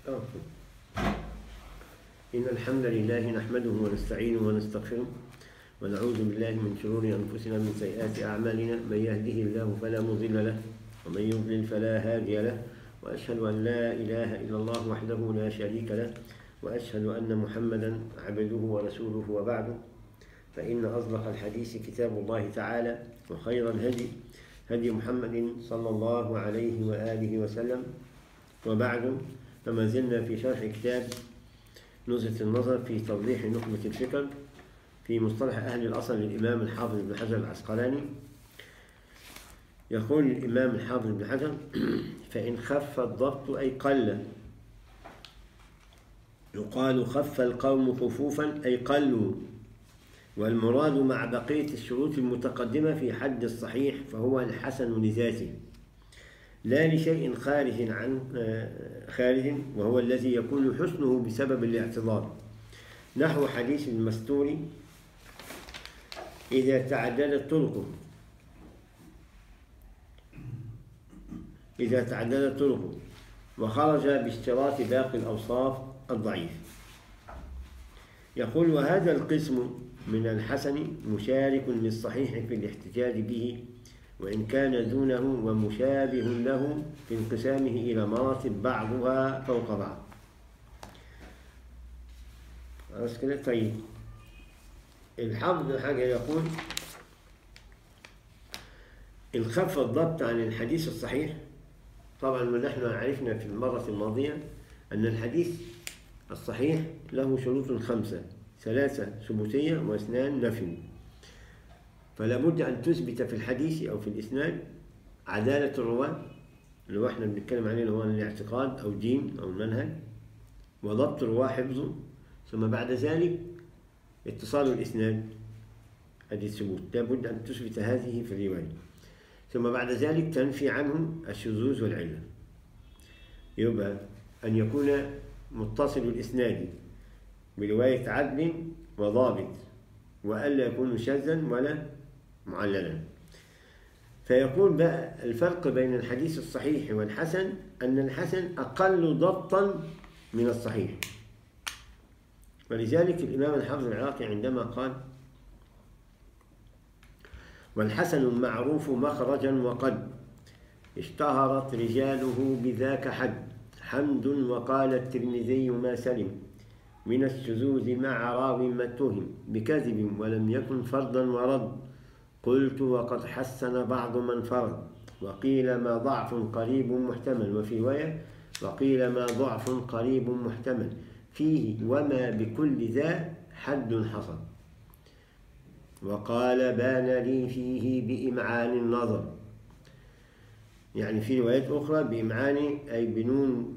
توكل. إن الحمد لله نحمده ونستعينه ونستغفره ونعوذ بالله من شرور أنفسنا من سيئات أعمالنا من يهده الله فلا مضل له ومن يضلل فلا هادي له وأشهد أن لا إله إلا الله وحده لا شريك له وأشهد أن محمدا عبده ورسوله وبعد فإن أصدق الحديث كتاب الله تعالى وخير الهدي هدي محمد صلى الله عليه وآله وسلم وبعد فما زلنا في شرح كتاب نزهة النظر في توضيح نخبة الفكر في مصطلح أهل الأصل للإمام الحافظ بن حجر العسقلاني يقول الإمام الحافظ بن حجر فإن خف الضبط أي قل يقال خف القوم خفوفا أي قلوا والمراد مع بقية الشروط المتقدمة في حد الصحيح فهو الحسن لذاته لا لشيء خارج عن خارج وهو الذي يكون حسنه بسبب الاعتضاد نحو حديث المستور إذا تعددت طرقه إذا تعددت طرقه وخرج باشتراط باقي الأوصاف الضعيف يقول وهذا القسم من الحسن مشارك للصحيح في الاحتجاج به وإن كان دونه ومشابه له في انقسامه إلى مراتب بعضها فوق بعض خلاص كده طيب الحافظ حاجة يقول إن خف الضبط عن الحديث الصحيح طبعا ما نحن عرفنا في المرة الماضية أن الحديث الصحيح له شروط خمسة ثلاثة ثبوتية واثنان نفي فلا بد أن تثبت في الحديث أو في الإسناد عدالة الرواة اللي هو احنا بنتكلم عليه اللي هو الاعتقاد أو دين أو منهج وضبط الرواة حفظه ثم بعد ذلك اتصال الإسناد هذه الثبوت لا بد أن تثبت هذه في الرواية ثم بعد ذلك تنفي عنه الشذوذ والعلة يبقى أن يكون متصل الإسناد برواية عدل وضابط وألا يكون شاذا ولا معللا فيقول بقى الفرق بين الحديث الصحيح والحسن أن الحسن أقل ضبطا من الصحيح ولذلك الإمام الحافظ العراقي عندما قال والحسن المعروف مخرجا وقد اشتهرت رجاله بذاك حد حمد وقال الترمذي ما سلم من الشذوذ مع راو ما اتهم بكذب ولم يكن فرضا ورد قلت وقد حسن بعض من فرد وقيل ما ضعف قريب محتمل وفي رواية وقيل ما ضعف قريب محتمل فيه وما بكل ذا حد حصل وقال بان لي فيه بإمعان النظر يعني في روايات أخرى بإمعان أي بنون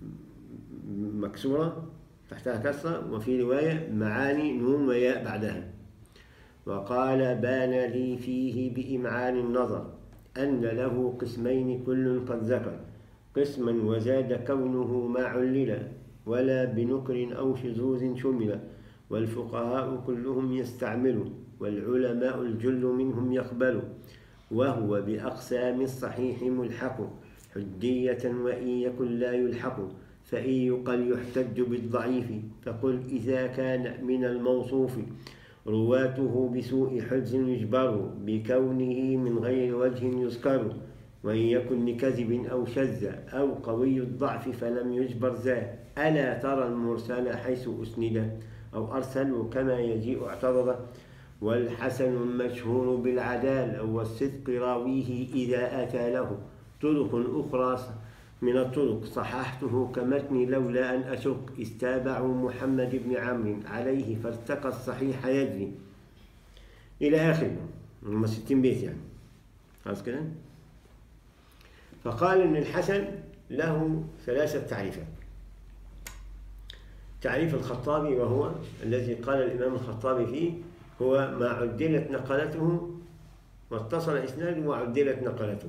مكسورة تحتها كسرة وفي رواية معاني نون وياء بعدها وقال بان لي فيه بإمعان النظر أن له قسمين كل قد ذكر قسما وزاد كونه ما علل ولا بنكر أو شذوذ شمل والفقهاء كلهم يستعمل والعلماء الجل منهم يقبل وهو بأقسام الصحيح ملحق حجية وإن يكن لا يلحق فإن يقل يحتج بالضعيف فقل إذا كان من الموصوف رواته بسوء حفظ يجبر بكونه من غير وجه يذكر وإن يكن لكذب أو شذ أو قوي الضعف فلم يجبر ذا ألا ترى المرسل حيث أسند أو أرسل كما يجيء اعترض والحسن المشهور بالعدال والصدق راويه إذا أتى له طرق أخرى من الطرق صححته كمتن لولا أن أشك استابعوا محمد بن عمرو عليه فارتقى الصحيح يجري إلى آخره هم 60 بيت يعني خلاص كده فقال إن الحسن له ثلاثة تعريفات تعريف الخطابي وهو الذي قال الإمام الخطابي فيه هو ما عدلت نقلته واتصل إسناده وعدلت نقلته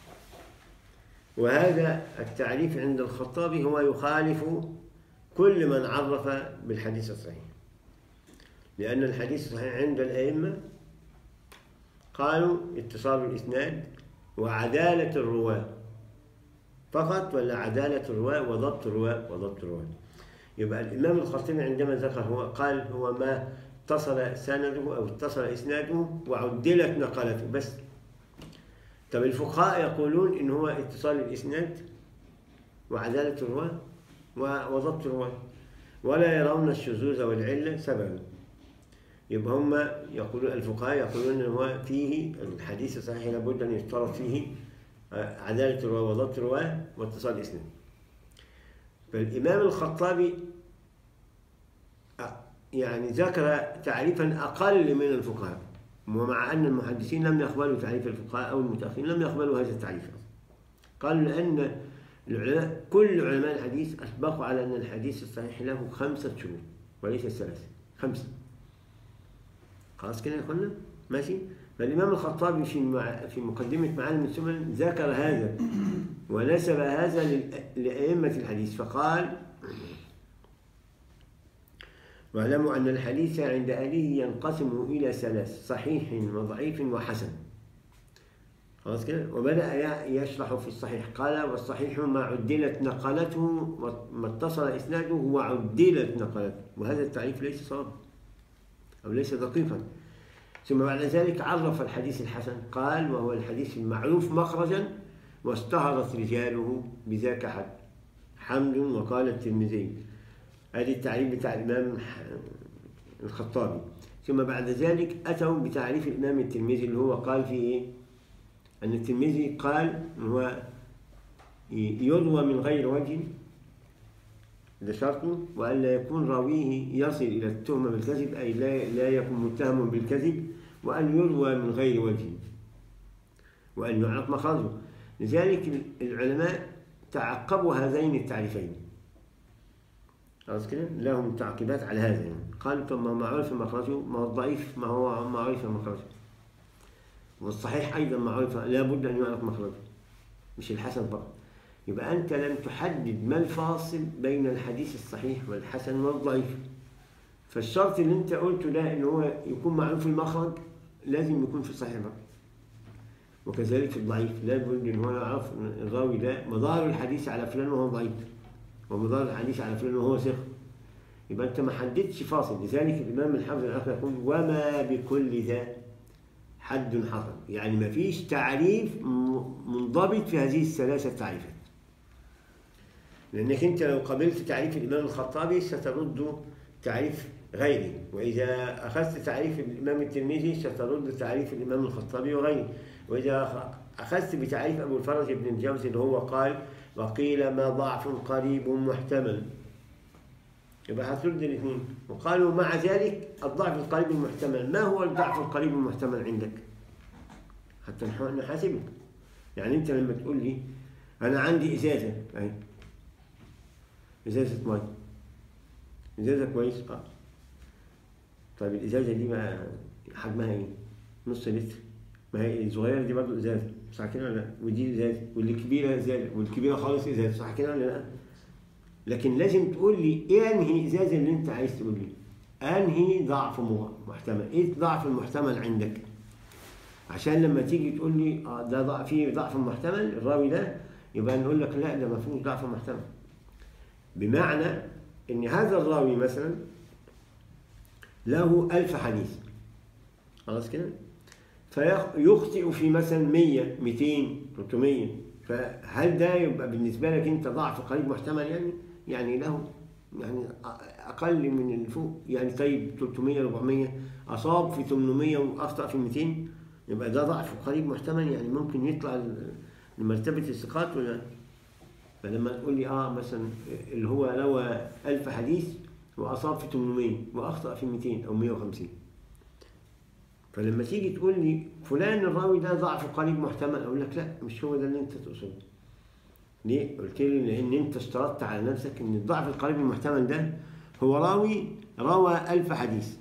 وهذا التعريف عند الخطابي هو يخالف كل من عرف بالحديث الصحيح لأن الحديث الصحيح عند الأئمة قالوا اتصال الإسناد وعدالة الرواة فقط ولا عدالة الرواة وضبط الرواة وضبط الرواة يبقى الإمام الخطيبي عندما ذكر هو قال هو ما اتصل سنده أو اتصل إسناده وعدلت نقلته بس طب الفقهاء يقولون إن هو اتصال الإسناد وعدالة الرواة و- وضبط الرواة ولا يرون الشذوذ والعلة سببا يبقى هم يقولون الفقهاء يقولون ان هو فيه الحديث الصحيح لابد ان يشترط فيه آه، عداله الرواه وضبط الرواه واتصال الاسناد. فالامام الخطابي آه، يعني ذكر تعريفا اقل من الفقهاء ومع ان المحدثين لم يقبلوا تعريف الفقهاء او المتاخرين لم يقبلوا هذا التعريف. قالوا لان العلماء كل علماء الحديث اسبقوا على ان الحديث الصحيح له خمسه شروط وليس ثلاثه خمسه. خلاص كده يا اخوانا ماشي فالامام الخطابي في مع... في مقدمه معالم السنن ذكر هذا ونسب هذا لل... لائمه الحديث فقال واعلموا ان الحديث عند اهله ينقسم الى ثلاث صحيح وضعيف وحسن خلاص كده وبدا ي- يشرح في الصحيح قال والصحيح ما عدلت نقلته وما اتصل اسناده وعدلت نقلته وهذا التعريف ليس صوابا أو ليس دقيقا ثم بعد ذلك عرف الحديث الحسن قال وهو الحديث المعروف مخرجا واشتهرت رجاله بذاك حد حمد وقال الترمذي هذه التعريف بتاع الإمام ح- الخطابي ثم بعد ذلك أتوا بتعريف الإمام الترمذي اللي هو قال فيه إيه؟ أن الترمذي قال إن هو ي- يروى من غير وجه ده شرطه وألا يكون راويه يصل إلى التهمة بالكذب أي لا لا يكون متهم بالكذب وأن يروى من غير وجه وأن يعرف مخرجه لذلك العلماء تعقبوا هذين التعريفين خلاص كده لهم تعقيبات على هذا يعني قالوا طب ما هو معروف مخرجه ما هو الضعيف ما هو معروف مخرجه والصحيح أيضا معروف لا بد أن يعرف مخرجه مش الحسن فقط يبقى أنت لم تحدد ما الفاصل بين الحديث الصحيح والحسن والضعيف فالشرط اللي أنت قلته ده إن هو يكون معروف المخرج لازم يكون في الصحيح بقى وكذلك في الضعيف لا بد إن هو يعرف إن الراوي ده مدار الحديث على فلان وهو ضعيف ومدار الحديث على فلان وهو ثقة يبقى أنت ما حددتش فاصل لذلك الإمام الحافظ الآخر يقول وما بكل ذا حد حصل يعني ما فيش تعريف م- منضبط في هذه الثلاثة تعريفات لأنك أنت لو قبلت تعريف الإمام الخطابي سترد تعريف غيره وإذا أخذت تعريف الإمام الترمذي سترد تعريف الإمام الخطابي وغيره وإذا أخ- أخذت بتعريف أبو الفرج بن الجوزي اللي هو قال وقيل ما ضعف قريب محتمل يبقى هترد الاثنين وقالوا مع ذلك الضعف القريب المحتمل ما هو الضعف القريب المحتمل عندك حتى نح- نحاسبك يعني انت لما تقول لي انا عندي ازازه اهي ازازه ميه ازازه كويس اه طيب الازازه دي بقى حجمها ايه نص لتر ما هي الصغيره دي برضه ازازه صح كده ولا لا ودي ازازه واللي كبيره ازازه والكبيره خالص ازازه صح كده ولا لا لكن لازم تقول لي ايه انهي ازازه اللي انت عايز تقول لي انهي ضعف م- محتمل ايه الضعف المحتمل عندك عشان لما تيجي تقول لي اه ده ضعف فيه ضعف محتمل الراوي ده يبقى نقول لك لا ده ما فيهوش ضعف محتمل بمعنى ان هذا الراوي مثلا له ألف حديث خلاص كده فيخطئ في مثلا 100 200 300 فهل ده يبقى بالنسبة لك أنت ضعف قريب محتمل يعني؟ يعني له يعني أقل من اللي فوق يعني طيب 300 400 أصاب في 800 وأخطأ في 200 يبقى ده ضعف قريب محتمل يعني ممكن يطلع لمرتبة الثقات ولا فلما تقول لي اه مثلا اللي هو روى 1000 حديث واصاب في 800 واخطا في 200 او 150 فلما تيجي تقول لي فلان الراوي ده ضعف قريب محتمل اقول لك لا مش هو ده اللي انت تقصده ليه؟ قلت لي لان انت اشترطت على نفسك ان الضعف القريب المحتمل ده هو راوي روى 1000 حديث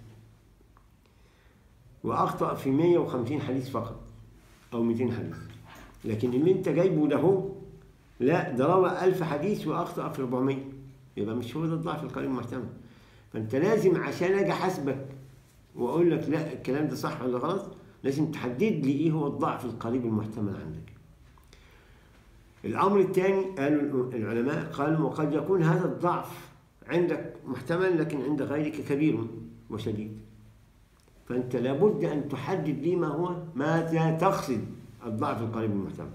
واخطا في 150 حديث فقط او 200 حديث لكن اللي انت جايبه ده هو لا ده روى 1000 حديث واخطا في 400 يبقى مش هو ده الضعف القريب المحتمل فانت لازم عشان اجي احاسبك واقول لك لا الكلام ده صح ولا غلط لازم تحدد لي ايه هو الضعف القريب المحتمل عندك الأمر الثاني قالوا العلماء قالوا وقد يكون هذا الضعف عندك محتمل لكن عند غيرك كبير وشديد فأنت لابد أن تحدد لي ما هو ماذا تقصد الضعف القريب من المحتمل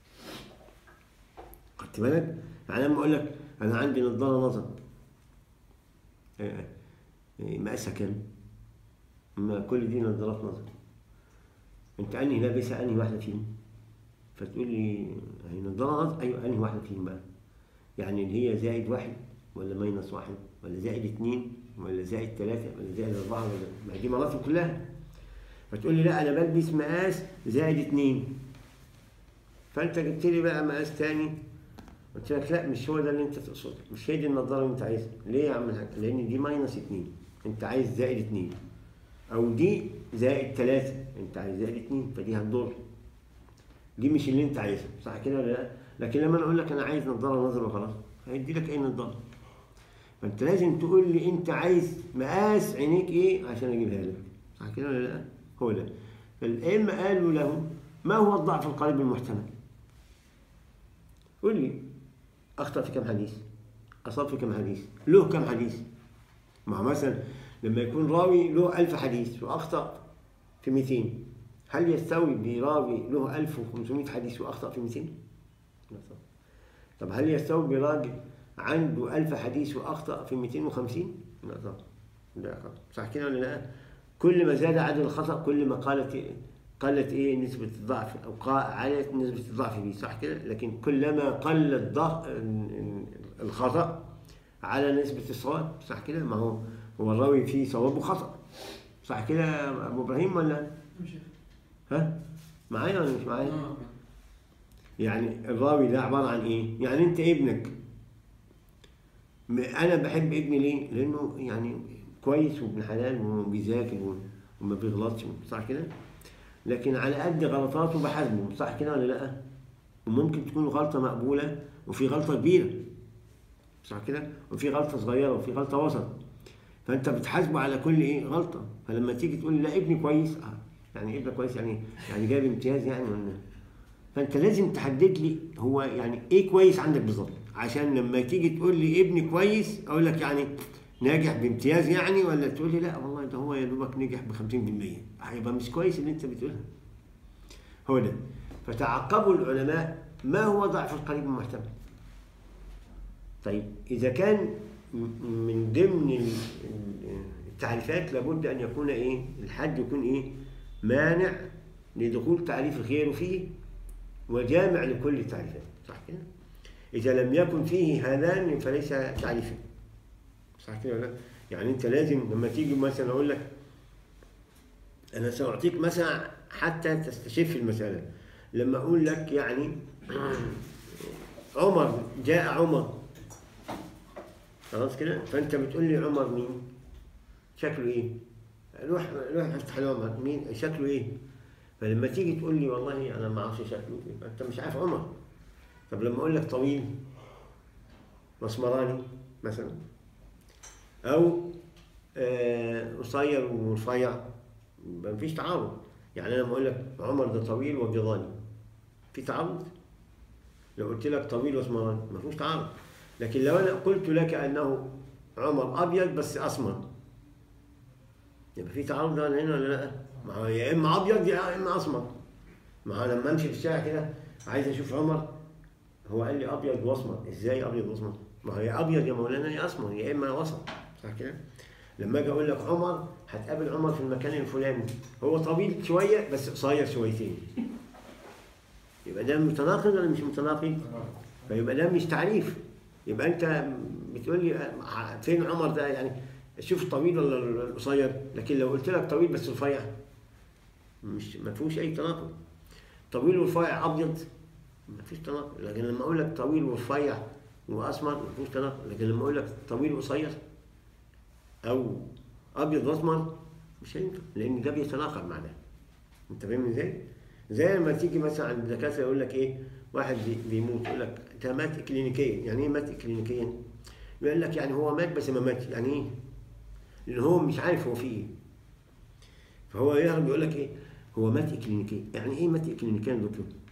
خدت بالك؟ يعني لما أقول لك أنا عندي نظارة نظر إيه، إيه، مقاسها كام؟ ما كل دي نظارات نظر أنت أنهي لابسة أنهي واحدة فيهم؟ فتقول لي هي نظارة نظر أيوه أنهي واحدة فيهم بقى؟ يعني اللي هي زائد واحد ولا ماينس واحد ولا زائد اتنين ولا زائد ثلاثة ولا زائد أربعة ولا ما دي مناطق كلها فتقول لي لا أنا بلبس مقاس زائد اتنين فأنت جبت لي بقى مقاس تاني قلت لك لا مش هو ده اللي أنت تقصده مش هي دي النظارة اللي أنت عايزها ليه يا عم الحاج؟ لأن دي ماينس اتنين أنت عايز زائد اتنين أو دي زائد ثلاثة أنت عايز زائد اتنين فدي هتضر دي مش اللي أنت عايزها صح كده ولا لا؟ لكن لما أنا أقول لك أنا عايز نظارة نظر وخلاص هيدي لك أي نظارة فانت لازم تقول لي انت عايز مقاس عينيك ايه عشان اجيبها لك صح كده ولا لا هو ده فالائمه قالوا له ما هو الضعف القريب المحتمل قول لي اخطا في كم حديث اصاب في كم حديث له كم حديث مع مثلا لما يكون راوي له ألف حديث وأخطأ في 200 هل يستوي براوي له 1500 حديث وأخطأ في 200 طب هل يستوي براوي عنده ألف حديث وأخطأ في 250 لا طبعا لا طبعا صح كده ولا لا كل ما زاد عدد الخطأ كل ما قالت إيه؟ قلت ايه نسبة الضعف او علت نسبة الضعف فيه صح كده لكن كلما قل الضعف الخطأ على نسبة الصواب صح كده ما هو هو الراوي فيه صواب وخطأ صح كده يا ابو ابراهيم ولا ها معايا ولا مش معايا يعني الراوي ده عبارة عن ايه يعني انت ابنك انا بحب ابني ليه لانه يعني كويس وابن حلال وبيذاكر وما بيغلطش صح كده لكن على قد غلطاته بحاسبه صح كده ولا لا وممكن تكون غلطه مقبوله وفي غلطه كبيره صح كده وفي غلطه صغيره وفي غلطه وسط فانت بتحاسبه على كل ايه غلطه فلما تيجي تقول لا ابني كويس آه. يعني ابنك كويس يعني يعني جايب امتياز يعني ولا فانت لازم تحدد لي هو يعني ايه كويس عندك بالظبط عشان لما تيجي تقول لي ابني كويس اقول لك يعني ناجح بامتياز يعني ولا تقول لي لا والله ده هو يا دوبك نجح ب 50% هيبقى مش كويس اللي انت بتقولها هو ده فتعقبوا العلماء ما هو ضعف القريب المحتمل طيب اذا كان من ضمن التعريفات لابد ان يكون ايه الحد يكون ايه مانع لدخول تعريف غيره فيه وجامع لكل التعريفات صح كده إذا لم يكن فيه هذان فليس تعريفا صح كده ولا يعني أنت لازم لما تيجي مثلا أقول لك أنا سأعطيك مثلا حتى تستشف المسألة لما أقول لك يعني عمر جاء عمر خلاص كده فأنت بتقول لي عمر مين؟ شكله إيه؟ روح روح افتح عمر مين؟ شكله إيه؟ فلما تيجي تقول لي والله أنا ما أعرفش شكله أنت مش عارف عمر طب لما اقول لك طويل مسمراني مثلا او آه، قصير ورفيع ما فيش تعارض يعني انا لما اقول لك عمر ده طويل وابيضاني في تعارض لو قلت لك طويل واسمراني ما فيش تعارض لكن لو انا قلت لك انه عمر ابيض بس اسمر يبقى في تعارض هنا ولا لا؟ ما هو يا اما ابيض يا اما اسمر ما هو لما امشي في الشارع كده عايز اشوف عمر هو قال لي ابيض واسمر ازاي ابيض واسمر ما هي ابيض يا مولانا يا اسمر يا اما وسط صح كده لما اجي اقول لك عمر هتقابل عمر في المكان الفلاني هو طويل شويه بس قصير شويتين يبقى ده متناقض ولا مش متناقض فيبقى ده مش تعريف يبقى انت بتقول لي فين عمر ده يعني شوف طويل ولا قصير لكن لو قلت لك طويل بس رفيع مش ما فيهوش اي تناقض طويل ورفيع ابيض ما فيش تناقض لكن لما اقول لك طويل ورفيع واسمر ما فيش تناقض لكن لما اقول لك طويل وقصير او ابيض واسمر مش هينفع لان ده بيتناقض مع ده انت فاهم ازاي؟ زي لما تيجي مثلا عند الدكاتره يقول لك ايه واحد بيموت يقول لك انت مات كلينيكيا يعني ايه مات كلينيكيا؟ يقول لك يعني هو مات بس ما ماتش يعني ايه؟ لان هو مش عارف هو فيه ايه فهو يهرب يقول لك ايه؟ هو مات كلينيكيا يعني ايه مات كلينيكيا يا دكتور؟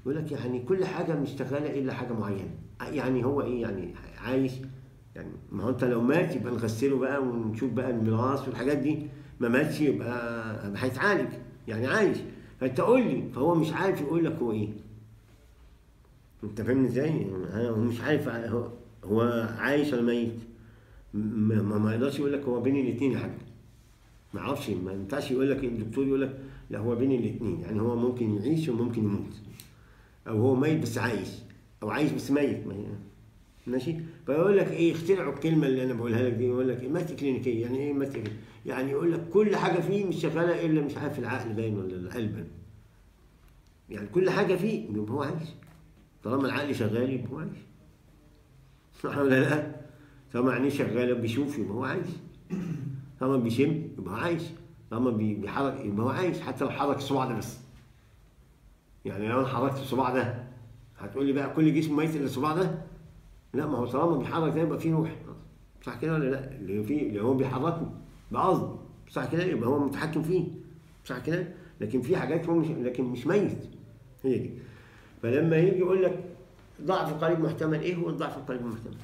يقول لك يعني كل حاجه مش شغاله الا حاجه معينه يعني هو ايه يعني عايش يعني ما هو انت لو مات يبقى نغسله بقى ونشوف بقى الميراث والحاجات دي ما ماتش يبقى هيتعالج يعني عايش فانت قول لي فهو مش عارف يقول لك هو ايه انت فاهمني ازاي؟ يعني هو مش عارف هو, هو عايش ولا ميت ما, ما, ما يقدرش يقول لك هو بين الاثنين يا حاج ما اعرفش ما ينفعش يقول لك الدكتور يقول لك لا هو بين الاثنين يعني هو ممكن يعيش وممكن يموت او هو ميت بس عايش او عايش بس ميت ما هي ماشي فيقول لك ايه اخترعوا الكلمه اللي انا بقولها لك دي يقول لك ايه مات كلينيكيه يعني ايه مات كلينيكية؟ يعني يقول لك كل حاجه فيه مش شغاله الا مش عارف العقل باين ولا القلب يعني كل حاجه فيه يبقى هو عايش طالما العقل شغال يبقى هو عايش صح ولا لا؟ طالما عينيه شغاله بيشوف يبقى هو عايش طالما بيشم يبقى هو عايش طالما بي- بيحرك يبقى هو عايش حتى لو حرك الصباع ده بس يعني لو انا حركت الصباع ده هتقول لي بقى كل جسم ميت الا الصباع ده لا ما هو طالما بيحرك ده يبقى فيه روح صح كده ولا لا اللي فيه اللي هو بيحركه بقصد صح كده يبقى هو متحكم فيه صح كده لكن في حاجات هو مش لكن مش ميت هي دي فلما يجي يقول لك ضعف قريب محتمل ايه هو الضعف القريب المحتمل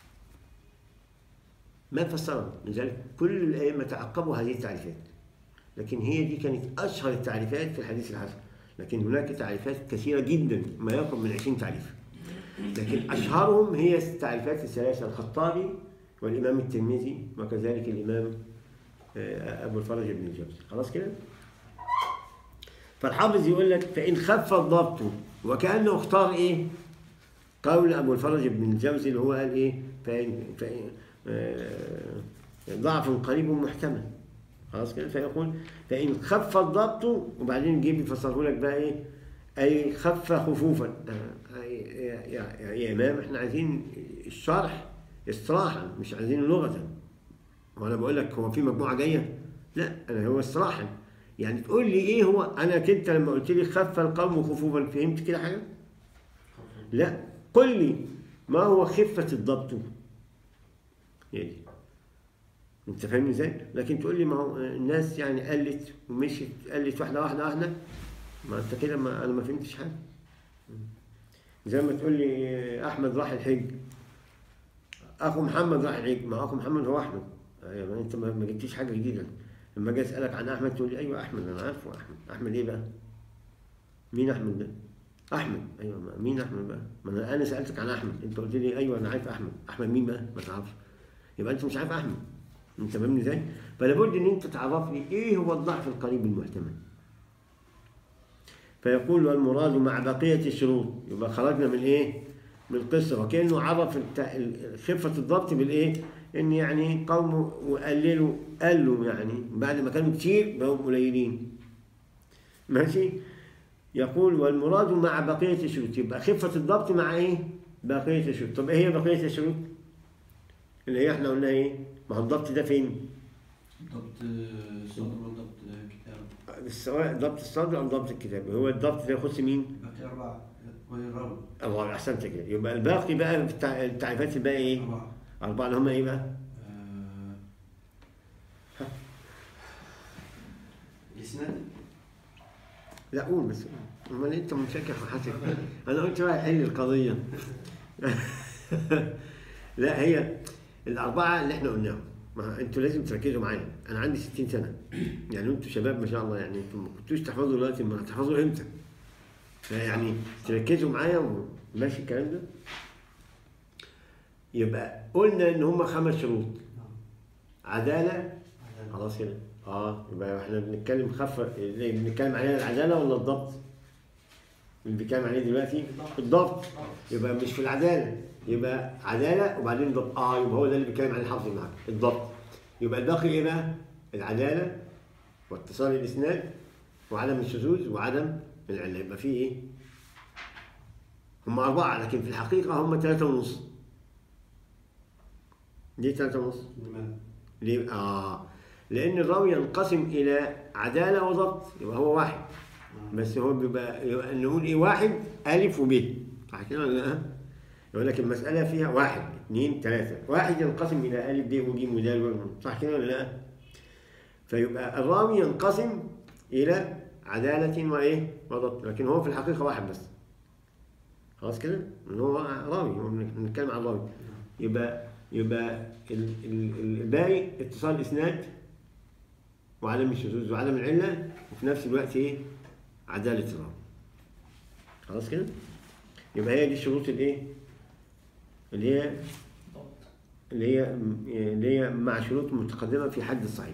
ما فسرها لذلك كل الائمه تعقبوا هذه التعريفات لكن هي دي كانت اشهر التعريفات في الحديث الحسن لكن هناك تعريفات كثيره جدا ما يقرب من 20 تعريف لكن اشهرهم هي التعريفات الثلاثه الخطابي والامام الترمذي وكذلك الامام آه، ابو الفرج بن الجوزي خلاص كده فالحافظ يقول لك فان خف الضبط وكانه اختار ايه قول ابو الفرج بن الجوزي اللي هو قال ايه فإن فإن آه، ضعف قريب محتمل خلاص كده فيقول فإن خف الضبط وبعدين يجيب يفسره لك بقى إيه أي خف خفوفا آه، أي يا, يا, يا إمام إحنا عايزين الشرح اصطلاحا مش عايزين لغة وأنا بقول لك هو في مجموعة جاية لا أنا هو اصطلاحا يعني تقول لي إيه هو أنا كنت لما قلت لي خف القوم خفوفا فهمت كده حاجة؟ لا قل لي ما هو خفة الضبط يعني انت فاهمني ازاي؟ لكن تقول لي ما هو الناس يعني قلت ومشيت قلت واحده واحده واحده ما انت كده ما انا ما فهمتش حاجه زي ما تقول لي احمد راح الحج اخو محمد راح الحج ما اخو محمد هو احمد يعني انت ما ما جبتيش حاجه جديده لما اجي اسالك عن احمد تقول لي ايوه احمد انا عارفه احمد احمد ايه بقى؟ مين احمد ده؟ احمد ايوه ما- مين احمد بقى؟ ما انا انا سالتك عن احمد انت قلت لي ايوه انا عارف احمد احمد مين بقى؟ ما تعرفش يبقى انت مش عارف احمد انت فاهمني ازاي؟ فلابد ان انت تعرف لي ايه هو الضعف القريب المحتمل. فيقول والمراد مع بقية الشروط يبقى خرجنا من ايه؟ من القصة وكأنه عرف الت- ال- خفة الضبط بالايه؟ ان يعني قوم وقللوا قلوا يعني بعد ما كانوا كتير بقوا قليلين. ماشي؟ يقول والمراد مع بقية الشروط يبقى خفة الضبط مع ايه؟ بقية الشروط، طب ايه هي بقية الشروط؟ اللي هي احنا قلنا ايه؟ ما هو الضبط ده فين؟ ضبط صدر وضبط كتاب سواء ضبط الصدر او ضبط الكتاب هو الضبط ده يخص مين؟ باقي أربعة وهي الراوي الله احسنت كده يبقى الباقي بقى في التع- التعريفات الباقي ايه؟ أربعة اربعه اللي هم ايه بقى؟ آه، الإسناد لا قول بس قول. امال انت منشكح وحاسب انا قلت بقى حل القضيه لا هي الاربعه اللي احنا قلناهم ما انتوا لازم تركزوا معايا انا عندي 60 سنه يعني انتوا شباب ما شاء الله يعني انتوا ما كنتوش تحفظوا دلوقتي ما هتحفظوا امتى فيعني تركزوا معايا وماشي الكلام ده يبقى قلنا ان هم خمس شروط عداله خلاص كده اه يبقى احنا بنتكلم خفه اللي بنتكلم عليها العداله ولا الضبط؟ اللي بنتكلم عليه دلوقتي الضبط يبقى مش في العداله يبقى عداله وبعدين ضبط اه يبقى هو ده اللي بيتكلم عليه الحافظ معاك الضبط يبقى الباقي ايه بقى؟ العداله واتصال الاسناد وعدم الشذوذ وعدم العله يبقى في ايه؟ هم أربعة لكن في الحقيقة هم ثلاثة ونص. ليه ثلاثة ونص؟ لماذا؟ ليه؟ آه لأن الراوي ينقسم إلى عدالة وضبط يبقى هو واحد بس هو بيبقى يبقى نقول إيه واحد ألف وب صح كده ولا لا؟ يقول لك المسألة فيها واحد اثنين ثلاثة واحد ينقسم إلى ألف ب وج ودال و- صح كده ولا لا؟ فيبقى الراوي ينقسم إلى عدالة وإيه؟ وضبط لكن هو في الحقيقة واحد بس خلاص كده ان هو راوي هو بنتكلم عن راوي يبقى يبقى ال- ال- ال- الباقي اتصال اسناد وعدم الشذوذ وعدم العله وفي نفس الوقت ايه عداله الراوي خلاص كده يبقى هي دي الشروط الايه اللي هي اللي هي اللي هي مع شروط متقدمه في حد الصحيح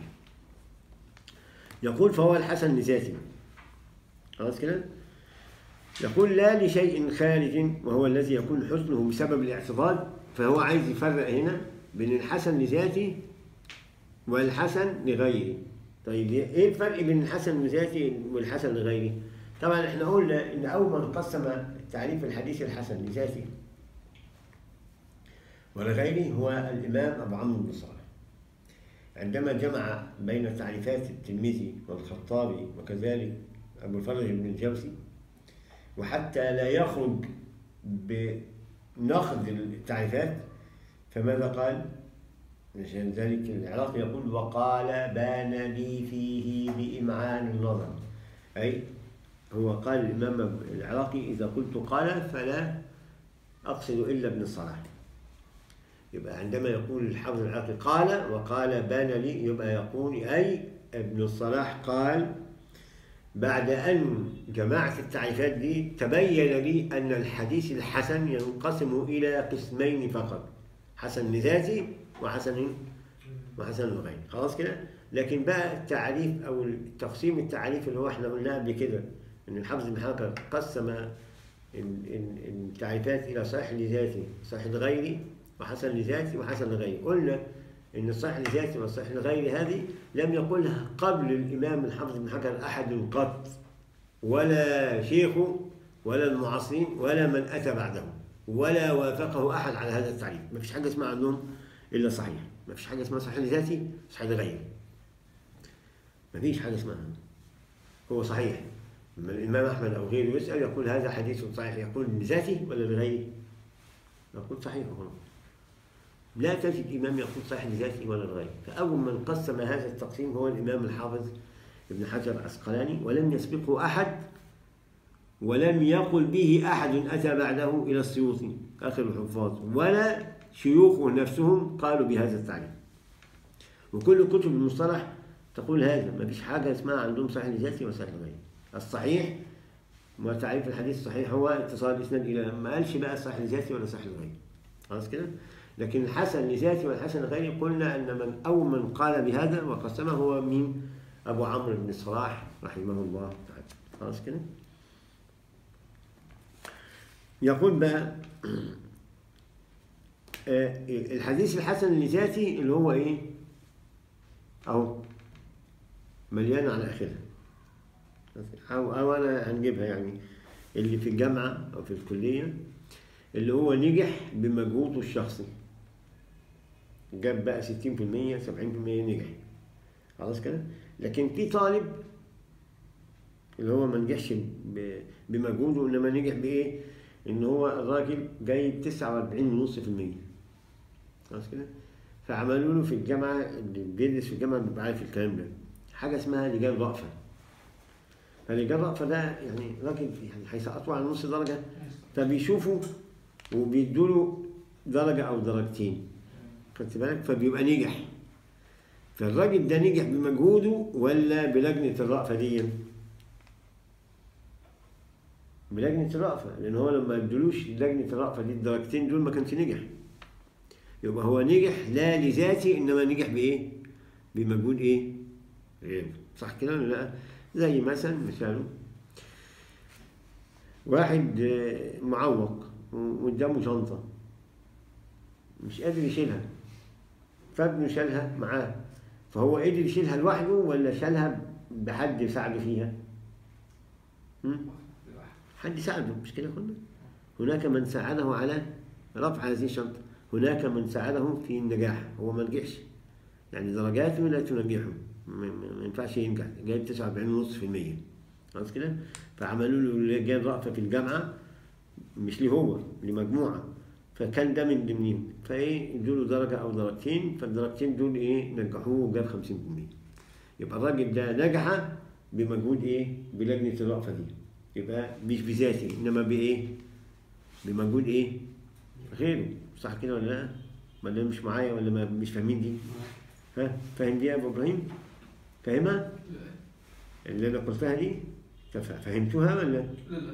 يقول فهو الحسن لذاته خلاص كده يقول لا لشيء خارج وهو الذي يكون حسنه بسبب الاعتضاد فهو عايز يفرق هنا بين الحسن لذاته والحسن لغيره طيب ايه الفرق بين الحسن لذاته والحسن لغيره طبعا احنا قلنا ان اول من قسم تعريف الحديث الحسن لذاته ولغيره هو الامام ابو عمرو بن صالح عندما جمع بين تعريفات الترمذي والخطابي وكذلك ابو الفرج بن الجوزي وحتى لا يخرج بنقد التعريفات فماذا قال؟ عشان ذلك العراقي يقول وقال بان لي فيه بإمعان النظر أي هو قال الإمام العراقي إذا قلت قال فلا أقصد إلا ابن الصلاح يبقى عندما يقول الحافظ العراقي قال وقال بان لي يبقى يقول أي ابن الصلاح قال بعد أن جمعت التعريفات دي تبين لي أن الحديث الحسن ينقسم إلى قسمين فقط حسن لذاته وحسن وحسن لغيره خلاص كده لكن بقى التعريف أو التقسيم التعريف اللي هو احنا قلناه قبل كده أن الحافظ بن حجر قسم ال- ال- التعريفات إلى صحيح لذاته صحيح لغيره وحسن لذاته وحسن لغيره قلنا ان الصحيح لذاته والصحيح لغيره هذه لم يقلها قبل الامام الحافظ بن حجر احد قط ولا شيخه ولا المعاصرين ولا من اتى بعده ولا وافقه احد على هذا التعريف ما فيش حاجه اسمها عندهم الا صحيح ما فيش حاجه اسمها صحيح لذاتي صحيح لغيره ما فيش حاجه اسمها هو صحيح لما الامام احمد او غيره يسال يقول هذا حديث صحيح يقول لذاتي ولا لغيره يقول صحيح خلاص لا تجد إمام يقول صحيح لذاته ولا لغيره فأول من قسم هذا التقسيم هو الإمام الحافظ ابن حجر العسقلاني ولم يسبقه أحد ولم يقل به أحد أتى بعده إلى السيوطي آخر الحفاظ ولا شيوخه نفسهم قالوا بهذا التعريف وكل كتب المصطلح تقول هذا ما فيش حاجة اسمها عندهم صحيح لذاته وصحيح لغيره الصحيح وتعريف الحديث الصحيح هو اتصال الإسناد إلى ما قالش بقى صحيح لذاته ولا صحيح لغيره خلاص كده لكن الحسن لذاته والحسن لغيره قلنا ان من اول من قال بهذا وقسمه هو مين؟ ابو عمرو بن الصلاح رحمه الله تعالى خلاص كده؟ يقول بقى آه، الحديث الحسن لذاته اللي هو ايه؟ اهو مليان على اخرها او او انا هنجيبها يعني اللي في الجامعه او في الكليه اللي هو نجح بمجهوده الشخصي جاب بقى 60% 70% نجح خلاص كده لكن في طالب اللي هو ما نجحش ب- بمجهوده انما نجح بايه ان هو الراجل جايب 49.5% خلاص كده فعملوا له في الجامعه اللي بيدرس في الجامعه بيبقى عارف الكلام ده حاجه اسمها لجان رأفه فلجان رأفه ده يعني راجل يعني هيسقطوا على نص درجه فبيشوفوا وبيدوا له درجه او درجتين خدت بالك فبيبقى نجح فالراجل ده نجح بمجهوده ولا بلجنة الرأفة دي؟ بلجنة الرأفة لأن هو لما ادلوش لجنة الرأفة دي الدرجتين دول ما كانش نجح يبقى هو نجح لا لذاته إنما نجح بإيه؟ بمجهود إيه؟ غيره صح كده ولا لا؟ زي مثلا مثاله واحد آه، معوق وقدامه شنطة مش قادر يشيلها فابنه شالها معاه فهو قدر يشيلها لوحده ولا شالها بحد يساعده فيها؟ هم؟ حد ساعده مش كده قلنا؟ هناك من ساعده على رفع هذه الشنطة هناك من ساعده في النجاح هو ما نجحش يعني درجاته لا تنجحه ما ما- ما ينفعش ينجح جايب 49.5% خلاص كده فعملوا له لجان رأفة في الجامعة مش ليه هو لمجموعة فكان ده من ضمنهم فايه ادوا له درجة أو درجتين فالدرجتين دول ايه نجحوه وجاب 50% يبقى الراجل ده نجح بمجهود ايه بلجنة الرأفة دي يبقى مش بذاته إنما بإيه بمجهود ايه غيره صح كده ولا لا ولا مش معايا ولا ما مش فاهمين دي ها فاهم دي يا ابو ابراهيم فاهمها اللي انا قلتها دي فف- فهمتوها ولا لا لا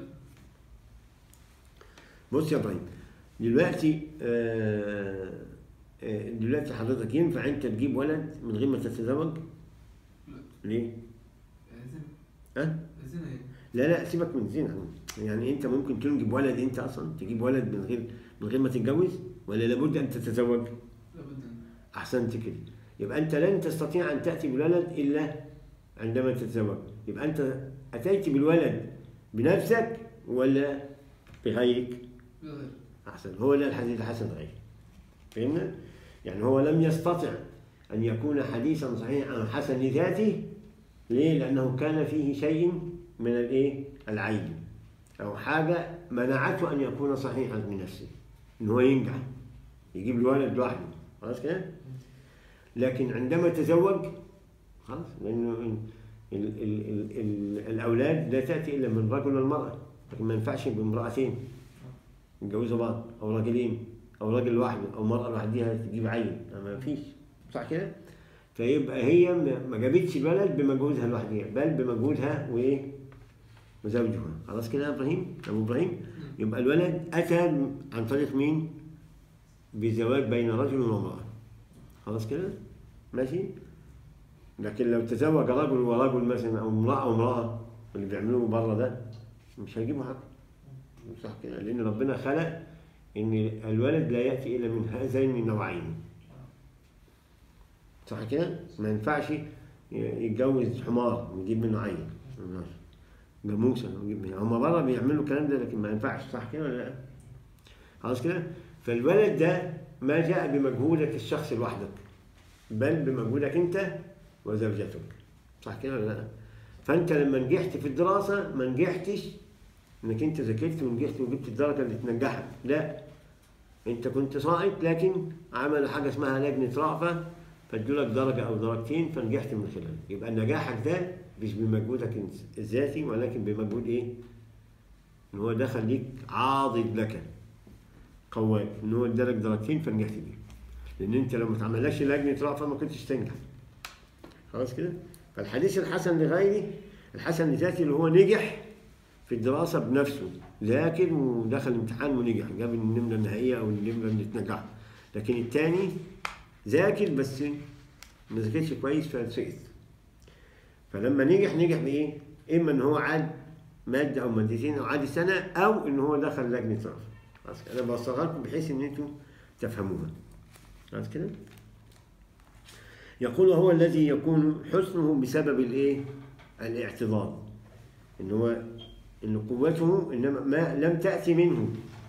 بص يا ابراهيم دلوقتي آه آه، دلوقتي حضرتك ينفع انت تجيب ولد من غير ما تتزوج؟ لا. ليه؟ زنا ها؟ زنا يعني لا لا سيبك من الزنا يعني انت ممكن تنجب ولد انت اصلا تجيب ولد من غير من غير ما تتجوز ولا لابد ان تتزوج؟ ابدا احسنت كده يبقى انت لن تستطيع ان تاتي بالولد الا عندما تتزوج يبقى انت اتيت بالولد بنفسك ولا بغيرك؟ بغير أحسن هو ده الحديث الحسن غير فهمنا؟ يعني هو لم يستطع أن يكون حديثا صحيحا عن حسن لذاته ليه؟ لأنه كان فيه شيء من الإيه؟ العيب أو حاجة منعته أن يكون صحيحا بنفسه إن هو ينجح يجيب الولد لوحده خلاص كده؟ لكن عندما تزوج خلاص لأنه ال ال ال ال ال الأولاد لا تأتي إلا من رجل والمرأة لكن ما ينفعش بامرأتين يتجوزوا بعض او راجلين او راجل لوحده او مرأة لوحدها تجيب عيل ما فيش صح كده؟ فيبقى هي ما- ما جابتش الولد بمجهودها لوحدها بل بمجهودها وايه؟ وزوجها خلاص كده يا ابراهيم؟ ابو ابراهيم يبقى الولد اتى عن طريق مين؟ بزواج بين رجل وامرأة خلاص كده؟ ماشي؟ لكن لو تزوج رجل ورجل مثلا او امرأة وامرأة اللي بيعملوه بره ده مش هيجيبوا حاجة صح كده لان ربنا خلق ان الولد لا ياتي الا من هذين النوعين صح كده ما ينفعش يتجوز حمار ويجيب منه عيل ما ينفعش. جاموسه ويجيب منه هم بره بيعملوا الكلام ده لكن ما ينفعش صح كده ولا لا خلاص كده فالولد ده ما جاء بمجهودك الشخص لوحدك بل بمجهودك انت وزوجتك صح كده ولا لا فانت لما نجحت في الدراسه ما نجحتش انك انت ذاكرت ونجحت وجبت الدرجه اللي تنجحك لا انت كنت ساقط لكن عملوا حاجه اسمها لجنه رأفه فادوا لك درجه او درجتين فنجحت من خلالها يبقى نجاحك ده مش بمجهودك انت الذاتي ولكن بمجهود ايه؟ ان هو ده خليك عاضد لك قواك ان هو ادالك درجتين فنجحت بيه لان انت لو ما تعملكش لجنه رأفه ما كنتش تنجح خلاص كده؟ فالحديث الحسن لغيره الحسن لذاته اللي هو نجح في الدراسة بنفسه ذاكر ودخل الامتحان ونجح جاب النمرة النهائية أو النمرة اللي تنجح لكن التاني ذاكر بس ما ذاكرش كويس فسقط فلما نجح نجح بإيه؟ إما إن هو عاد مادة أو مادتين أو عاد سنة أو إن هو دخل لجنة رأس خلاص أنا بوصلها لكم بحيث إن أنتوا تفهموها خلاص كده؟ يقول هو الذي يكون حسنه بسبب الإيه؟ الاعتضاد إن هو ان قوته انما ما لم تاتي منه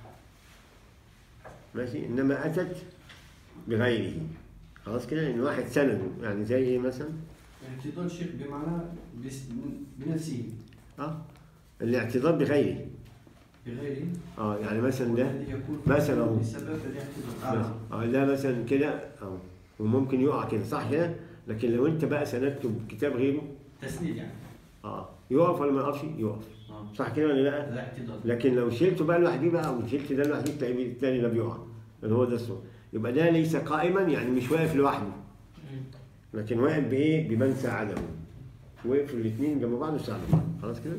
ماشي انما اتت بغيره خلاص كده ان واحد سنده يعني زي ايه مثلا اعتدال الشيخ بمعنى بس- بنفسه اه الاعتضاد بغيره بغيره اه يعني مثلا ده والذي يكون مثلا أهو. بسبب الاعتدال بس. اه ده مثلا كده اه وممكن يقع كده صح كده لكن لو انت بقى سندته بكتاب غيره تسنيد يعني اه يقف ولا ما يقفش يقف اه صح كده ولا لا الاعتدال لكن لو شلته بقى لوحديه بقى او شلت ده لوحديه تلاقيه التاني ده بيقع اللي هو ده الصوت يبقى ده ليس قائما يعني مش واقف لوحده لكن واقف بايه؟ بمن ساعده وقفوا الاثنين جنب بعض وساعدوا بعض خلاص كده؟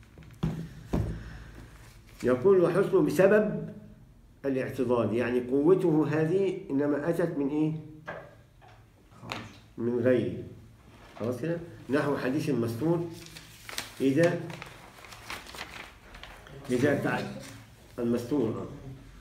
يقول وحسنه بسبب الاعتضاد يعني قوته هذه انما اتت من ايه؟ خارج من غيره خلاص كده؟ نحو حديث المستور اذا اذا تعد المستور آه.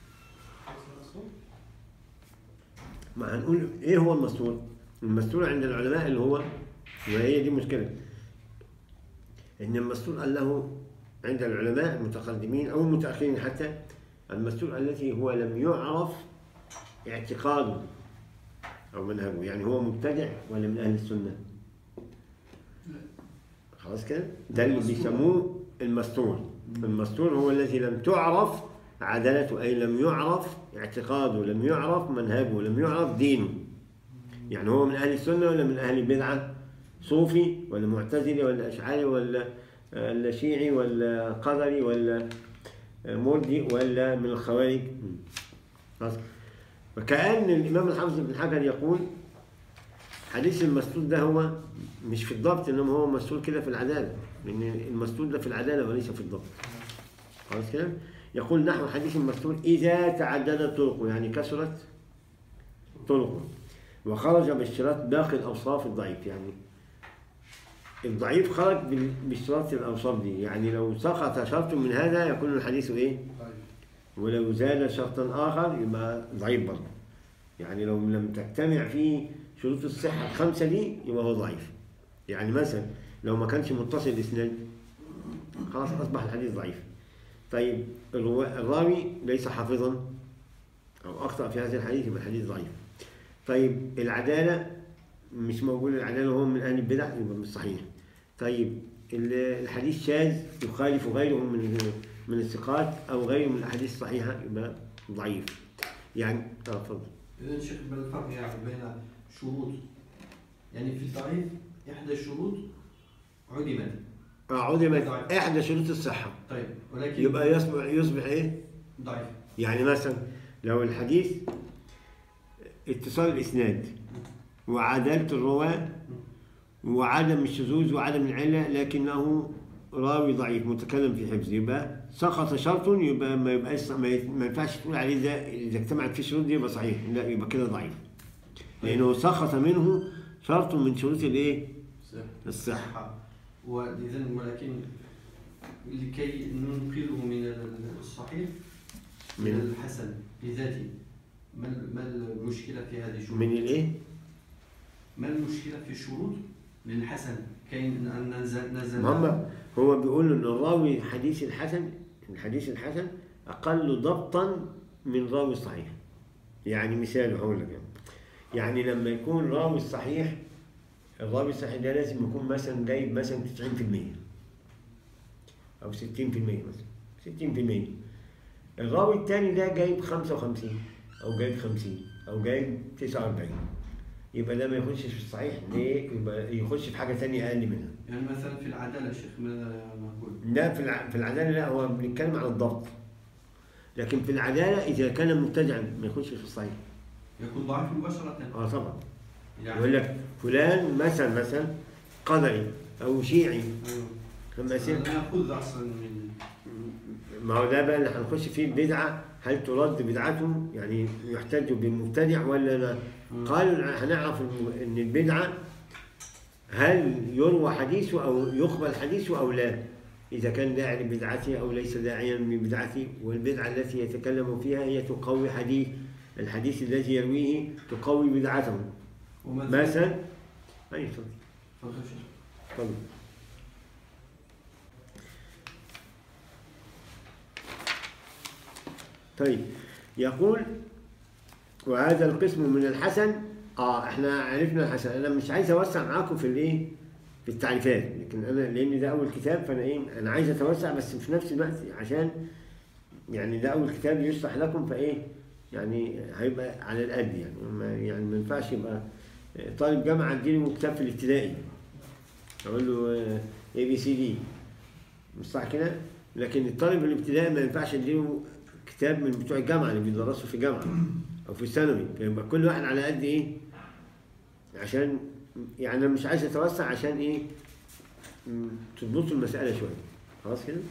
ما هنقول ايه هو المستور؟ المستور عند العلماء اللي هو وهي دي مشكلة ان المستور قال له عند العلماء المتقدمين او المتاخرين حتى المستور الذي هو لم يعرف اعتقاده او منهجه يعني هو مبتدع ولا من اهل السنه؟ خلاص كده؟ ده اللي المستور. بيسموه المستور المستور هو الذي لم تعرف عدالته اي لم يعرف اعتقاده لم يعرف منهجه لم يعرف دينه يعني هو من اهل السنه ولا من اهل البدعه صوفي ولا معتزلي ولا اشعري ولا ولا شيعي ولا قدري ولا مرجي ولا من الخوارج خلاص فكأن الإمام الحافظ بن حجر يقول حديث المسدود ده هو مش في الضبط إنما هو مسدود كده في العدالة لأن المسدود ده في العدالة وليس في الضبط خلاص كده يقول نحو حديث المسدود إذا تعددت طرقه يعني كثرت طرقه وخرج باشتراط باقي الأوصاف الضعيف يعني الضعيف خرج بال- باشتراط الأوصاف دي يعني لو سقط شرط من هذا يكون الحديث إيه؟ ولو زاد شرطا آخر يبقى ضعيف برضه يعني لو لم تجتمع فيه شروط الصحة الخمسة دي يبقى هو ضعيف يعني مثلا لو ما كانش متصل الإسناد خلاص أصبح الحديث ضعيف طيب الروا- الراوي ليس حافظا أو أخطأ في هذا الحديث يبقى الحديث ضعيف طيب العدالة مش موجود العدالة وهو من أهل البدع يبقى مش صحيح طيب ال- الحديث شاذ يخالف غيره من من الثقات أو غيره من الأحاديث الصحيحة يبقى ضعيف يعني اه اتفضل إذا شيخ ما الفرق يعني بين شروط يعني في الضعيف إحدى الشروط عدمت آه، عدمت إحدى شروط الصحة طيب ولكن يبقى يصبح يصبح إيه؟ ضعيف يعني مثلا لو الحديث اتصال الإسناد وعدالة الرواة وعدم الشذوذ وعدم العلة لكنه راوي ضعيف متكلم في حفظ يبقى سقط شرط يبقى ما يبقاش ما ي- ما ينفعش تقول عليه ده إذا اجتمعت فيه شروط دي يبقى صحيح لا يبقى كده ضعيف لأنه سقط منه شرط من شروط الإيه؟ الصحة صحة وإذا ولكن لكي ننقله من الصحيح من- من الحسن لذاته ما ال- ما المشكلة في هذه الشروط؟ من الإيه؟ ما المشكلة في الشروط للحسن كي أن ننزل نزل هم هو بيقول ان الراوي الحديث الحسن الحديث الحسن اقل ضبطا من راوي الصحيح يعني مثال هقول لك يعني. يعني لما يكون راوي الصحيح الراوي الصحيح ده لازم يكون مثلا جايب مثلا 90% او 60% مثلا 60% الراوي الثاني ده جايب 55 او جايب 50 او جايب 49 يبقى ده ما يخشش في الصحيح ليه؟ يبقى يخش في حاجه ثانيه اقل منها يعني مثلا في العدالة شيخ ماذا نقول؟ لا في الع- في العداله لا هو بنتكلم عن الضبط لكن في العداله اذا كان مبتدعا ما يخش في الصحيح يكون ضعيف مباشرة اه طبعا يعني يقول لك فلان مثلا مثلا قدري او شيعي لما يصير أنا نأخذ أصلا من ما هو ده بقى اللي هنخش فيه البدعه هل ترد بدعته يعني يحتج بالمبتدع ولا لا؟ قالوا هنعرف إن- ان البدعه هل يروى حديثه او يقبل حديثه او لا؟ اذا كان داعي لبدعته او ليس داعيا لبدعته والبدعه التي يتكلم فيها هي تقوي حديث الحديث الذي يرويه تقوي بدعته ومثلا مثلا اي تفضل تفضل شيخ. تفضل طيب يقول وهذا القسم من الحسن اه احنا عرفنا الحسن انا مش عايز اوسع معاكم في الايه في التعريفات لكن انا لان ده اول كتاب فانا ايه انا عايز اتوسع بس في نفس الوقت عشان يعني ده اول كتاب يشرح لكم فايه يعني هيبقى على القد يعني ما يعني ما ينفعش يبقى طالب جامعه اديله كتاب في الابتدائي اقول له اي بي سي دي مش صح كده لكن الطالب الابتدائي ما ينفعش اديله كتاب من بتوع الجامعه اللي بيدرسوا في الجامعه او في الثانوي فيبقى كل واحد على قد ايه عشان يعني انا مش عايز اتوسع عشان ايه م، تظبطوا المساله شويه خلاص كده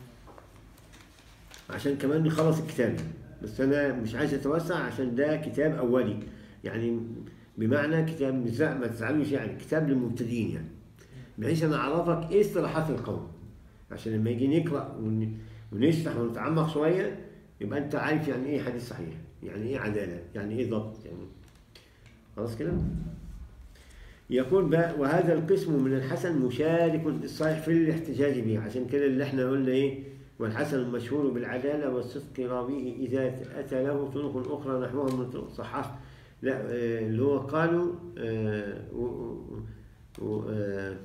عشان كمان نخلص الكتاب بس انا مش عايز اتوسع عشان ده كتاب اولي يعني بمعنى كتاب مش- ما تزعلوش يعني كتاب للمبتدئين يعني بحيث انا اعرفك ايه اصطلاحات القوم عشان لما يجي نقرا ون- ونشرح ونتعمق شويه يبقى انت عارف يعني ايه حديث صحيح يعني ايه عداله يعني ايه ضبط يعني خلاص كده يقول بقى وهذا القسم من الحسن مشارك للصحيح في الاحتجاج به عشان كده اللي احنا قلنا ايه والحسن المشهور بالعدالة والصدق راويه إذا أتى له طرق أخرى نحوها من طرق صحاح لا آه، اللي هو قالوا آه، و- و- و- آه،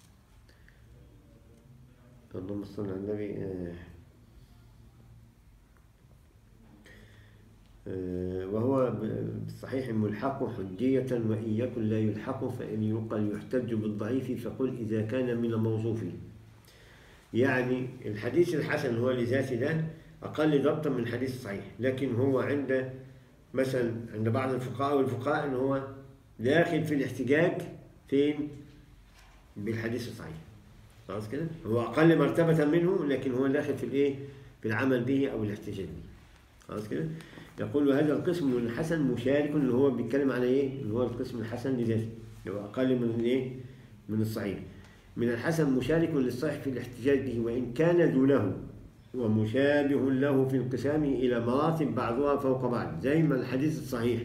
اللهم صل على النبي آه، آه، وهو ب- بالصحيح ملحق حجية وإن يكن لا يلحق فإن يقل يحتج بالضعيف فقل إذا كان من موصوفه يعني الحديث الحسن هو لذاته ده أقل ضبطا من الحديث الصحيح لكن هو عند مثلا عند بعض الفقهاء والفقهاء إن هو داخل في الاحتجاج فين؟ بالحديث الصحيح خلاص كده؟ هو أقل مرتبة منه لكن هو داخل في الإيه؟ في العمل به أو الاحتجاج به خلاص كده؟ يقول هذا القسم من الحسن مشارك اللي هو بيتكلم على إيه؟ اللي هو القسم الحسن لذاته اللي هو أقل من الإيه؟ من الصحيح من الحسن مشارك للصحيح في الاحتجاج به وإن كان دونه ومشابه له في انقسامه إلى مراتب بعضها فوق بعض زي ما الحديث الصحيح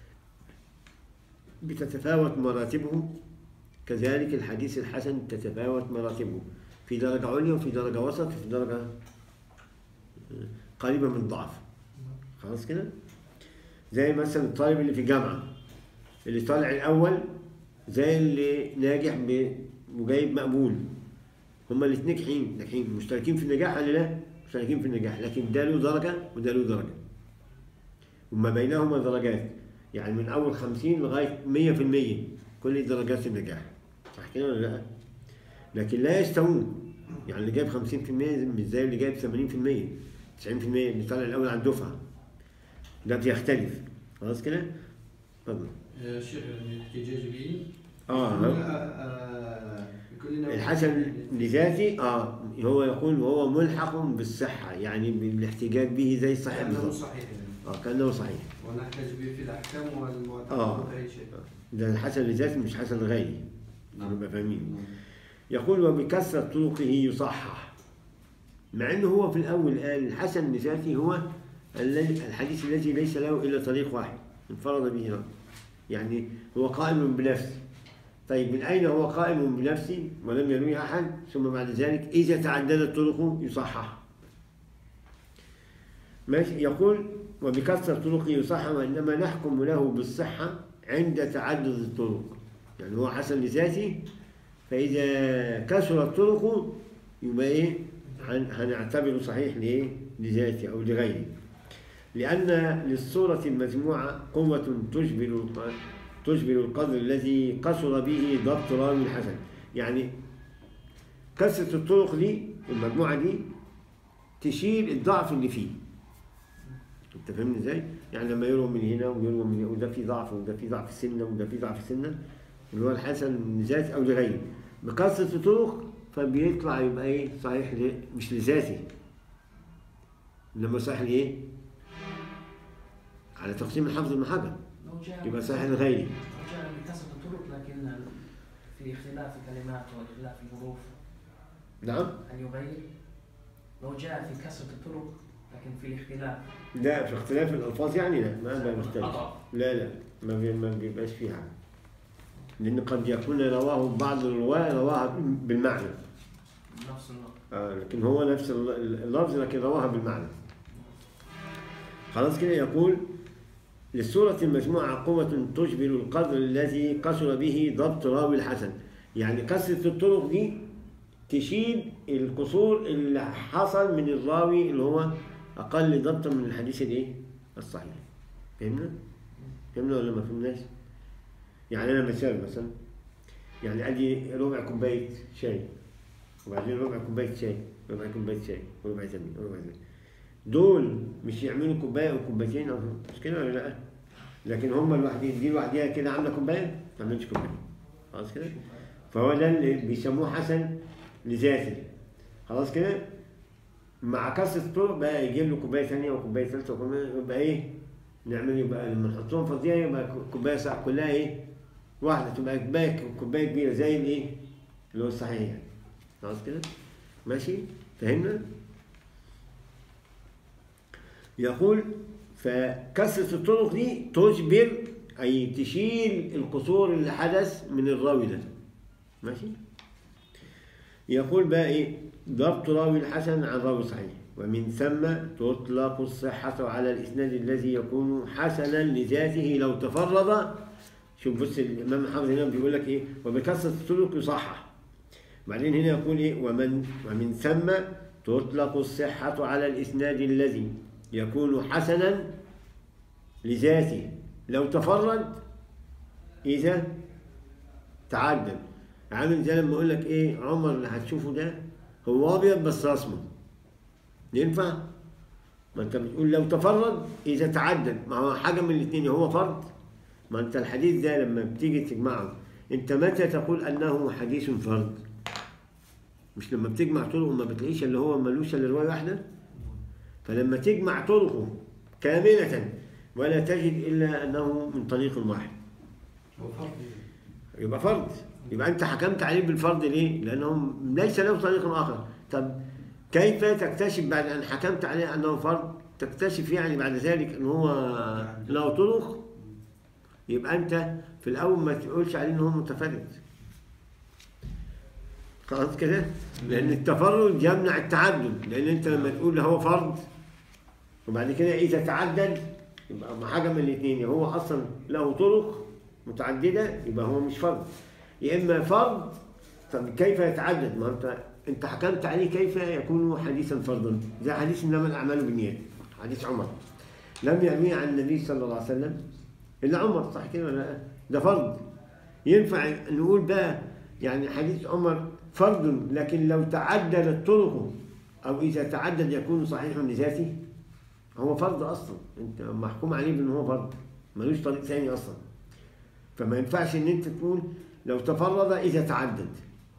بتتفاوت مراتبه كذلك الحديث الحسن تتفاوت مراتبه في درجة عليا وفي درجة وسط وفي درجة قريبة من الضعف خلاص كده زي مثلا الطالب اللي في جامعة اللي طالع الأول زي اللي ناجح ب- وجايب مقبول هما الاثنين ناجحين ناجحين مشتركين في النجاح ولا لا؟ مشتركين في النجاح لكن ده له درجة وده له درجة وما بينهما درجات يعني من أول 50 لغاية 100% كل درجات النجاح صح كده ولا لا؟ لكن لا يستوون يعني اللي جايب 50% مش زي اللي جايب 80% 90% اللي طالع الأول على الدفعة ده بيختلف خلاص كده؟ اتفضل يا شيخ يعني الاحتجاج به اه يكون- آه، يكون لنا- الحسن لذاتي اه هو يقول وهو ملحق بالصحة يعني بالاحتجاج به زي الصحيح كأنه بالضبط صحيح يعني اه كأنه صحيح ونحتاج به في الأحكام والمعتقدات آه. وأي شيء ده الحسن لذاتي مش حسن غيري نعم. نبقى فاهمين نعم. يقول وبكثرة طرقه يصحح مع انه هو في الاول قال الحسن لذاتي هو الذي- الحديث الذي ليس له الا طريق واحد انفرد به رجل يعني هو قائم بنفسه طيب من اين هو قائم بنفسه ولم يرويه احد ثم بعد ذلك اذا تعددت طرقه يصحح ماشي يقول وبكثرة طرقه يصحح وإنما نحكم له بالصحة عند تعدد الطرق يعني هو حسن لذاته فإذا كثرت طرقه يبقى إيه هن- هنعتبره صحيح لإيه لذاته أو لغيره لأن للصورة المجموعة قوة تجبر الق- تجبر القدر الذي قصر به ضبط راوي الحسن يعني كثرة الطرق دي المجموعة دي تشيل الضعف اللي فيه انت فاهمني ازاي؟ يعني لما يروى من هنا ويروى من هنا وده في ضعف وده في ضعف السنه وده في ضعف السنه اللي هو الحسن من ذات او لغيره بكثره الطرق فبيطلع يبقى ايه صحيح ل... مش لذاتي انما صحيح لايه؟ على تقسيم الحفظ بن حجر لو جاء يبقى صحيح لغيره لو جاء بكثرة الطرق لكن في اختلاف الكلمات واختلاف الحروف نعم هل يغير؟ لو جاء في كثرة الطرق لكن في الاختلاف لا في اختلاف الالفاظ يعني لا ما ما بيختلف أضعف لا لا ما بي- ما بيبقاش فيه حاجه لان قد يكون رواه بعض الرواه رواها بالمعنى نفس النقط آه لكن هو نفس الل- اللفظ لكن رواها بالمعنى خلاص كده يقول للسورة المجموعة قوة تجبر القدر الذي قصر به ضبط راوي الحسن يعني كثرة الطرق دي تشيل القصور اللي حصل من الراوي اللي هو أقل ضبطا من الحديث الإيه؟ الصحيح فهمنا؟ فهمنا ولا ما فهمناش؟ يعني أنا مثال مثلا يعني أدي ربع كوباية شاي وبعدين ربع كوباية شاي ربع كوباية شاي وربع تاني وربع تاني دول مش يعملوا كوباية أو كوبايتين أو مش كده ولا لأ؟ لكن هم لوحدين دي لوحدها كده عاملة كوباية ما تعملش كوباية خلاص كده؟ فهو ده اللي بيسموه حسن لذاته خلاص كده؟ مع كثرة الطرق بقى يجيب له كوباية ثانية وكوباية ثالثة وكوباية يبقى إيه؟ نعمل يبقى لما نحطهم فضية يبقى كوباية صح كلها إيه؟ واحدة تبقى كوباية كوباية كبيرة زي الإيه؟ اللي هو الصحيح يعني. خلاص كده ماشي فهمنا يقول فكثرة الطرق دي تجبر أي تشيل القصور اللي حدث من الراوي ده ماشي يقول بقى إيه ضبط راوي الحسن عن راوي صحيح ومن ثم تطلق الصحة على الإسناد الذي يكون حسنا لذاته لو تفرد شوف بص الإمام الحافظ هنا بيقول لك إيه وبكثرة الطرق يصحح بعدين هنا يقول ايه ومن ومن ثم تطلق الصحة على الإسناد الذي يكون حسنا لذاته لو تفرد إذا تعدل عامل زي لما أقول لك إيه عمر اللي هتشوفه ده هو أبيض بس أسمر ينفع؟ ما انت بتقول لو تفرد اذا تعدد ما هو حاجه من الاثنين هو فرد ما انت الحديث ده لما بتيجي تجمعه انت متى تقول انه حديث فرد مش لما بتجمع طرقه ما بتلاقيش اللي هو ملوش الا روايه واحده فلما تجمع طرقه كامله ولا تجد الا انه من طريق واحد هو فرق يبقى فرد يبقى انت حكمت عليه بالفرد ليه؟ لانه ليس له طريق اخر طب كيف تكتشف بعد ان حكمت عليه انه فرد تكتشف يعني بعد ذلك ان هو له طرق يبقى انت في الاول ما تقولش عليه ان هو متفرد خلاص كده لان التفرد يمنع التعدد لان انت لما تقول هو فرد وبعد كده اذا تعدد يبقى حاجه من الاثنين هو اصلا له طرق متعدده يبقى هو مش فرد يا اما فرد طب كيف يتعدد ما انت انت حكمت عليه كيف يكون حديثا فردا زي حديث انما الاعمال بالنيات حديث عمر لم يروي عن النبي صلى الله عليه وسلم الا عمر صح كده ولا لا ده فرد ينفع نقول بقى يعني حديث عمر فرد لكن لو تعددت طرقه او اذا تعدد يكون صحيح لذاته هو فرد اصلا انت محكوم عليه بان هو فرد ملوش طريق ثاني اصلا فما ينفعش ان انت تقول لو تفرد اذا تعدد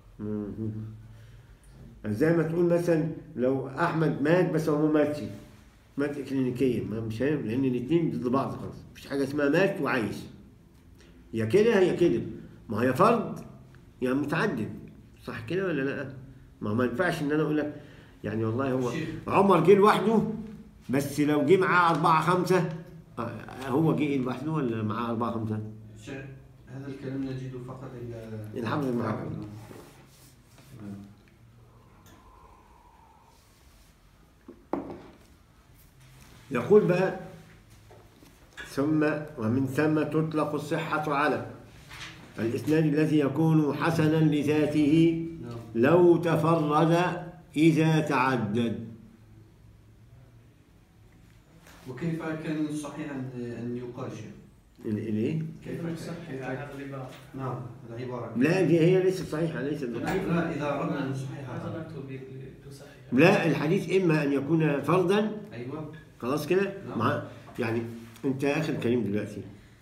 زي ما تقول مثلا لو احمد مات بس هو ما ماتش مات كلينيكيا ما مش هينفع لان الاثنين ضد بعض خالص مفيش حاجه اسمها مات وعايش يا كده يا كده ما هي فرد يا متعدد صح كده ولا لا؟ ما ما ينفعش ان انا اقول لك يعني والله هو شيخ. عمر جه لوحده بس لو جه معاه أربعة خمسة آه، هو جه لوحده ولا معاه أربعة خمسة؟ شيخ هذا الكلام نجده فقط عند الحافظ ابن حجر. نعم. يقول بقى ثم ومن ثم تطلق الصحة على الإسناد الذي يكون حسنا لذاته نعم لو تفرد إذا تعدد وكيف كان صحيح أن أن يقال شيخ؟ ال- الإيه؟ كيف يصحح هذا العبارة نعم العبارة لا دي هي ليست صحيحة ليست لا لا إذا أردنا أن نصححها هذا نكتب تصحح لا الحديث إما أن يكون فردا أيوه خلاص كده نعم. مع يعني أنت يا أخي الكريم دلوقتي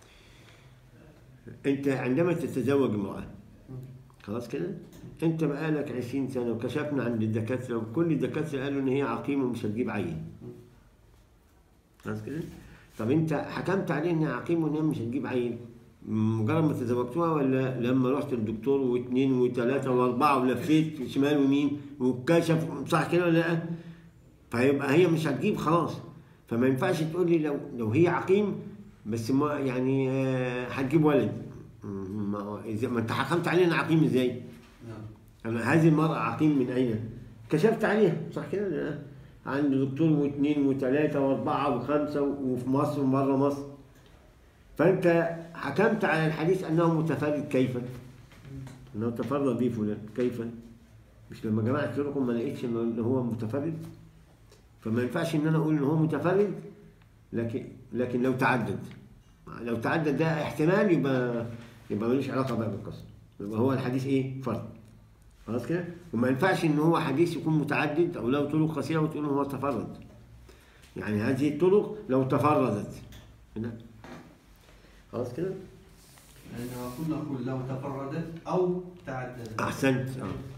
أنت عندما تتزوج امرأة خلاص كده أنت بقالك 20 سنة وكشفنا عند الدكاترة وكل الدكاترة قالوا إن هي عقيمة ومش هتجيب عيل خلاص كده طب أنت حكمت عليه إنها عقيمة وإن هي مش هتجيب عيل مجرد ما تزوجتوها ولا لما رحت للدكتور واثنين وثلاثة وأربعة ولفيت شمال ويمين وكشف صح كده ولا لا؟ فيبقى هي مش هتجيب خلاص فما ينفعش تقول لي لو لو هي عقيم بس ما يعني آه، هتجيب ولد م- ما إذا ما انت حكمت علينا عقيم ازاي؟ نعم أنا هذه المرأة عقيم من أين؟ كشفت عليها صح كده ولا لا؟ عند دكتور واثنين وثلاثة وأربعة وخمسة وفي مصر وبره مصر فأنت حكمت على الحديث أنه متفرد كيف؟ أنه تفرد به فلان كيف؟ مش لما جمعت طرقهم ما لقيتش إن هو متفرد فما ينفعش إن أنا أقول إن هو متفرد لكن لكن لو تعدد لو تعدد ده احتمال يبقى يبقى ملوش علاقة بقى بالقصة يبقى هو الحديث إيه؟ فرد خلاص كده وما ينفعش ان هو حديث يكون متعدد او له طرق كثيره وتقول إن هو تفرد يعني هذه الطرق لو تفردت هنا. خلاص كده لأنه كنا نقول لو تفردت أو تعددت احسنت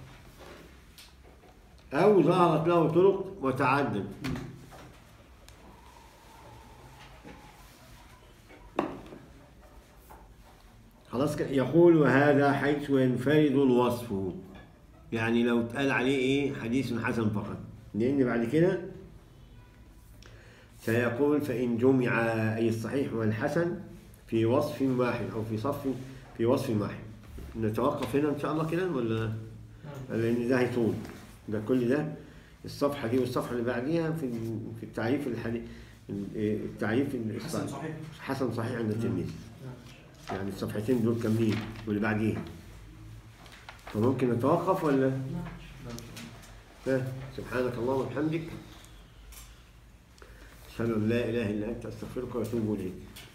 آه. او ظهرت له طرق وتعدد خلاص كده يقول وهذا حيث ينفرد الوصف يعني لو اتقال عليه ايه حديث حسن فقط لان بعد كده سيقول فإن جمع أي الصحيح والحسن في وصف واحد أو في صف في وصف واحد نتوقف هنا إن شاء الله كده ولا نعم. لأن ده هيطول ده كل ده الصفحة دي والصفحة اللي بعديها في في التعريف الحديث التعريف حسن صحيح حسن صحيح عند التلميذ نعم. يعني الصفحتين دول كاملين واللي بعديها فممكن نتوقف ولا نعم. ها، سبحانك اللهم وبحمدك أشهد أن لا إله إلا أنت أستغفرك وأتوب إليك